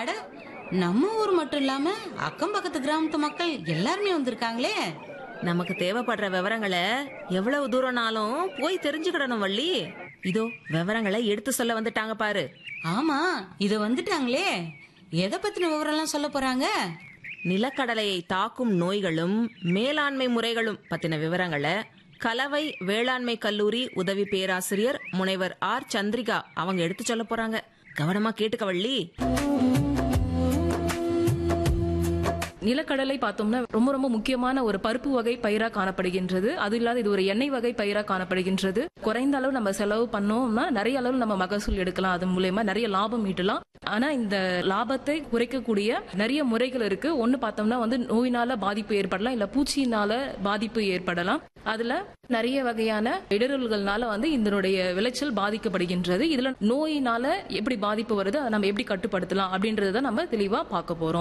அட நம்ம ஊர் மட்டும் இல்லாம அக்கம் பக்கத்து கிராமத்து மக்கள் எல்லாருமே வந்திருக்காங்களே நமக்கு தேவைப்படுற விவரங்களை எவ்வளவு தூரம்னாலும் போய் தெரிஞ்சுக்கிடணும் வள்ளி இதோ விவரங்களை எடுத்து சொல்ல வந்துட்டாங்க பாரு ஆமா இது வந்துட்டாங்களே எதை பத்தின விவரம்லாம் சொல்ல போறாங்க நிலக்கடலையை தாக்கும் நோய்களும் மேலாண்மை முறைகளும் பத்தின விவரங்களை கலவை வேளாண்மை கல்லூரி உதவி பேராசிரியர் முனைவர் ஆர் சந்திரிகா அவங்க எடுத்து சொல்ல போறாங்க கவனமா கேட்டுக்க வள்ளி நிலக்கடலை பார்த்தோம்னா ரொம்ப ரொம்ப முக்கியமான ஒரு பருப்பு வகை பயிரா காணப்படுகின்றது அது இல்லாத இது ஒரு எண்ணெய் வகை பயிரா காணப்படுகின்றது குறைந்த அளவு நம்ம செலவு பண்ணோம்னா நிறைய அளவு நம்ம மகசூல் எடுக்கலாம் அது மூலயமா நிறைய லாபம் ஈட்டலாம் ஆனா இந்த லாபத்தை குறைக்கக்கூடிய நிறைய முறைகள் இருக்கு ஒன்னு பார்த்தோம்னா வந்து நோயினால பாதிப்பு ஏற்படலாம் இல்ல பூச்சியினால பாதிப்பு ஏற்படலாம் அதுல நிறைய வகையான இடரல்கள்னால வந்து இதனுடைய விளைச்சல் பாதிக்கப்படுகின்றது இதுல நோயினால எப்படி பாதிப்பு வருது அதை நம்ம எப்படி கட்டுப்படுத்தலாம் அப்படின்றத நம்ம தெளிவா பார்க்க போறோம்